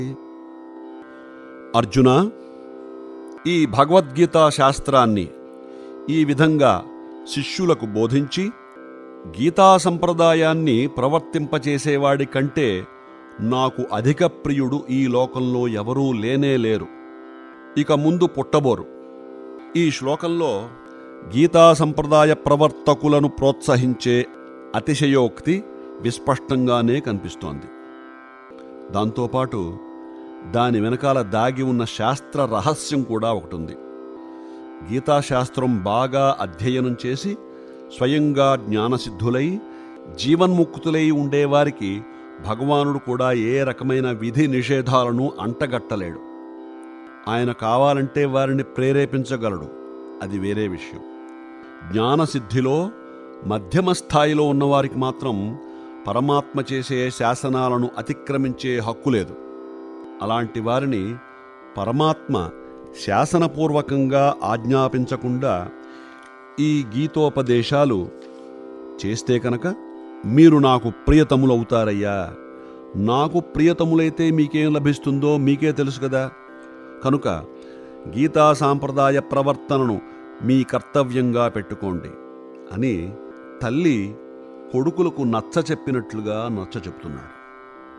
అర్జున ఈ భగవద్గీతా శాస్త్రాన్ని ఈ విధంగా శిష్యులకు బోధించి గీతా సంప్రదాయాన్ని ప్రవర్తింపచేసేవాడి కంటే నాకు అధిక ప్రియుడు ఈ లోకంలో ఎవరూ లేనే లేరు ఇక ముందు పుట్టబోరు ఈ శ్లోకంలో గీతా సంప్రదాయ ప్రవర్తకులను ప్రోత్సహించే అతిశయోక్తి విస్పష్టంగానే కనిపిస్తోంది దాంతోపాటు దాని వెనకాల దాగి ఉన్న శాస్త్ర రహస్యం కూడా ఒకటి ఉంది గీతాశాస్త్రం బాగా అధ్యయనం చేసి స్వయంగా జ్ఞానసిద్ధులై జీవన్ముక్తులై ఉండేవారికి భగవానుడు కూడా ఏ రకమైన విధి నిషేధాలను అంటగట్టలేడు ఆయన కావాలంటే వారిని ప్రేరేపించగలడు అది వేరే విషయం జ్ఞానసిద్ధిలో మధ్యమ స్థాయిలో ఉన్నవారికి మాత్రం పరమాత్మ చేసే శాసనాలను అతిక్రమించే హక్కు లేదు అలాంటి వారిని పరమాత్మ శాసనపూర్వకంగా ఆజ్ఞాపించకుండా ఈ గీతోపదేశాలు చేస్తే కనుక మీరు నాకు ప్రియతములవుతారయ్యా నాకు ప్రియతములైతే మీకేం లభిస్తుందో మీకే తెలుసు కదా కనుక గీతా సాంప్రదాయ ప్రవర్తనను మీ కర్తవ్యంగా పెట్టుకోండి అని తల్లి కొడుకులకు నచ్చ చెప్పినట్లుగా నచ్చ చెప్తున్నాడు